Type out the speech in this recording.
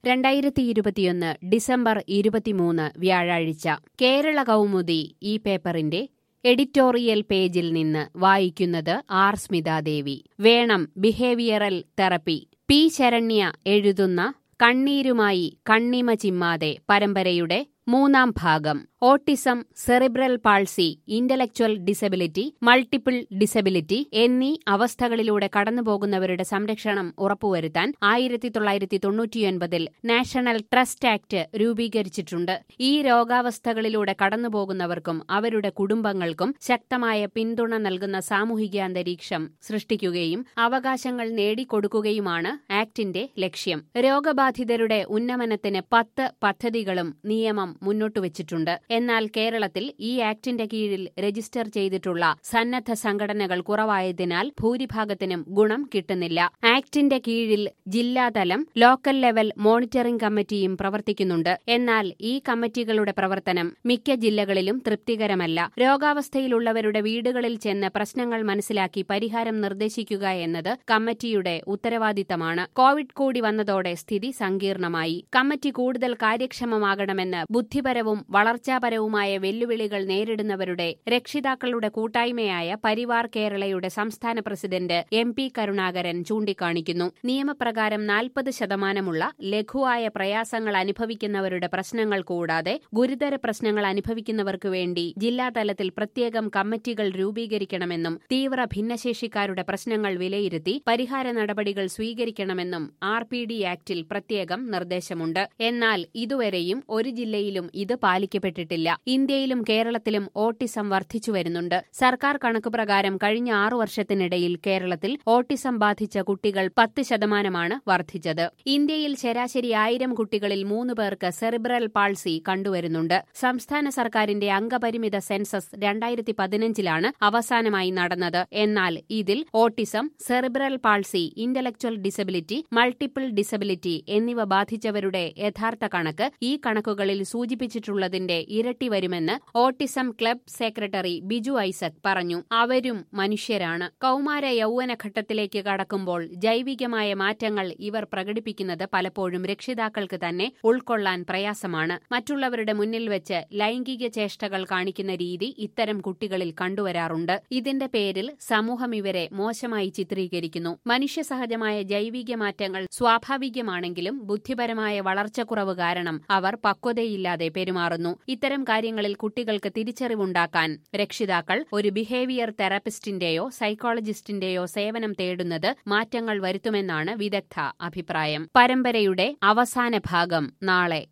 രണ്ടായിരത്തി ഇരുപത്തിയൊന്ന് ഡിസംബർ ഇരുപത്തിമൂന്ന് വ്യാഴാഴ്ച കേരള കൗമുദി ഈ പേപ്പറിന്റെ എഡിറ്റോറിയൽ പേജിൽ നിന്ന് വായിക്കുന്നത് ആർ സ്മിതാദേവി വേണം ബിഹേവിയറൽ തെറപ്പി പി ശരണ്യ എഴുതുന്ന കണ്ണീരുമായി കണ്ണിമ ചിമ്മാതെ പരമ്പരയുടെ മൂന്നാം ഭാഗം autism cerebral palsy intellectual disability multiple disability എന്നീ അവസ്ഥകളിലൂടെ കടന്നുപോകുന്നവരുടെ സംരക്ഷണം ഉറപ്പുവരുത്താൻ ആയിരത്തി തൊള്ളായിരത്തി തൊണ്ണൂറ്റിയൊൻപതിൽ നാഷണൽ ട്രസ്റ്റ് ആക്ട് രൂപീകരിച്ചിട്ടുണ്ട് ഈ രോഗാവസ്ഥകളിലൂടെ കടന്നുപോകുന്നവർക്കും അവരുടെ കുടുംബങ്ങൾക്കും ശക്തമായ പിന്തുണ നൽകുന്ന സാമൂഹിക അന്തരീക്ഷം സൃഷ്ടിക്കുകയും അവകാശങ്ങൾ നേടിക്കൊടുക്കുകയുമാണ് ആക്ടിന്റെ ലക്ഷ്യം രോഗബാധിതരുടെ ഉന്നമനത്തിന് പത്ത് പദ്ധതികളും നിയമം മുന്നോട്ടുവച്ചിട്ടുണ്ട് എന്നാൽ കേരളത്തിൽ ഈ ആക്ടിന്റെ കീഴിൽ രജിസ്റ്റർ ചെയ്തിട്ടുള്ള സന്നദ്ധ സംഘടനകൾ കുറവായതിനാൽ ഭൂരിഭാഗത്തിനും ഗുണം കിട്ടുന്നില്ല ആക്ടിന്റെ കീഴിൽ ജില്ലാതലം ലോക്കൽ ലെവൽ മോണിറ്ററിംഗ് കമ്മിറ്റിയും പ്രവർത്തിക്കുന്നുണ്ട് എന്നാൽ ഈ കമ്മിറ്റികളുടെ പ്രവർത്തനം മിക്ക ജില്ലകളിലും തൃപ്തികരമല്ല രോഗാവസ്ഥയിലുള്ളവരുടെ വീടുകളിൽ ചെന്ന് പ്രശ്നങ്ങൾ മനസ്സിലാക്കി പരിഹാരം നിർദ്ദേശിക്കുക എന്നത് കമ്മിറ്റിയുടെ ഉത്തരവാദിത്തമാണ് കോവിഡ് കൂടി വന്നതോടെ സ്ഥിതി സങ്കീർണമായി കമ്മിറ്റി കൂടുതൽ കാര്യക്ഷമമാകണമെന്ന് ബുദ്ധിപരവും വളർച്ചാപരവുമായ വെല്ലുവിളികൾ നേരിടുന്നവരുടെ രക്ഷിതാക്കളുടെ കൂട്ടായ്മയായ പരിവാർ കേരളയുടെ സംസ്ഥാന പ്രസിഡന്റ് എം പി കരുണാകരൻ ചൂണ്ടിക്കാണിക്കുന്നു നിയമപ്രകാരം നാൽപ്പത് ശതമാനമുള്ള ലഘുവായ പ്രയാസങ്ങൾ അനുഭവിക്കുന്നവരുടെ പ്രശ്നങ്ങൾ കൂടാതെ ഗുരുതര പ്രശ്നങ്ങൾ അനുഭവിക്കുന്നവർക്ക് വേണ്ടി ജില്ലാതലത്തിൽ പ്രത്യേകം കമ്മിറ്റികൾ രൂപീകരിക്കണമെന്നും തീവ്ര ഭിന്നശേഷിക്കാരുടെ പ്രശ്നങ്ങൾ വിലയിരുത്തി പരിഹാര നടപടികൾ സ്വീകരിക്കണമെന്നും ആർ പി ഡി ആക്ടിൽ പ്രത്യേകം നിർദ്ദേശമുണ്ട് എന്നാൽ ഇതുവരെയും ഒരു ജില്ലയിലും ഇത് പാലിക്കപ്പെട്ടിട്ടില്ല ഇന്ത്യയിലും കേരളത്തിലും ഓട്ടിസം വർദ്ധിച്ചു വരുന്നുണ്ട് സർക്കാർ കണക്ക് പ്രകാരം കഴിഞ്ഞ ആറു വർഷത്തിനിടയിൽ കേരളത്തിൽ ഓട്ടിസം ബാധിച്ച കുട്ടികൾ പത്ത് ശതമാനമാണ് വർദ്ധിച്ചത് ഇന്ത്യയിൽ ശരാശരി ആയിരം കുട്ടികളിൽ മൂന്ന് പേർക്ക് സെറിബ്രൽ പാൾസി കണ്ടുവരുന്നുണ്ട് സംസ്ഥാന സർക്കാരിന്റെ അംഗപരിമിത സെൻസസ് രണ്ടായിരത്തി പതിനഞ്ചിലാണ് അവസാനമായി നടന്നത് എന്നാൽ ഇതിൽ autism cerebral palsy intellectual disability multiple disability എന്നിവ ബാധിച്ചവരുടെ യഥാർത്ഥ കണക്ക് ഈ കണക്കുകളിൽ സൂചിപ്പിച്ചിട്ടുള്ളതിന്റെ ഇരട്ടി വരുമെന്ന് autism club secretary Biju Isaac പറഞ്ഞു അവരും മനുഷ്യരാണ് കൌമാര യൗവനഘട്ടത്തിലേക്ക് കടക്കുമ്പോൾ ജൈവികമായ മാറ്റങ്ങൾ ഇവർ പ്രകടിപ്പിക്കുന്നത് പലപ്പോഴും രക്ഷിതാക്കൾക്ക് തന്നെ ഉൾക്കൊള്ളാൻ പ്രയാസമാണ് മറ്റുള്ളവരുടെ മുന്നിൽ വെച്ച് ലൈംഗിക ചേഷ്ടകൾ കാണിക്കുന്ന രീതി ഇത്തരം കുട്ടികളിൽ കണ്ടുവരാറുണ്ട് ഇതിന്റെ പേരിൽ സമൂഹം ഇവരെ മോശമായി ചിത്രീകരിക്കുന്നു മനുഷ്യസഹജമായ ജൈവിക മാറ്റങ്ങൾ സ്വാഭാവികമാണെങ്കിലും ബുദ്ധിപരമായ വളർച്ചക്കുറവ് കാരണം അവർ പക്വതയില്ലാതെ പെരുമാറുന്നു ഇത്തരം കാര്യങ്ങളിൽ കുട്ടികൾക്ക് തിരിച്ചറിവുണ്ടാക്കാൻ രക്ഷിതാക്കൾ ഒരു ബിഹേവിയർ തെറാപ്പിസ്റ്റിന്റെയോ സൈക്കോളജിസ്റ്റിന്റെയോ സേവനം തേടുന്നത് മാറ്റങ്ങൾ വരുത്തുമെന്നാണ് വിദഗ്ധ അഭിപ്രായം പരമ്പരയുടെ അവസാന ഭാഗം നാളെ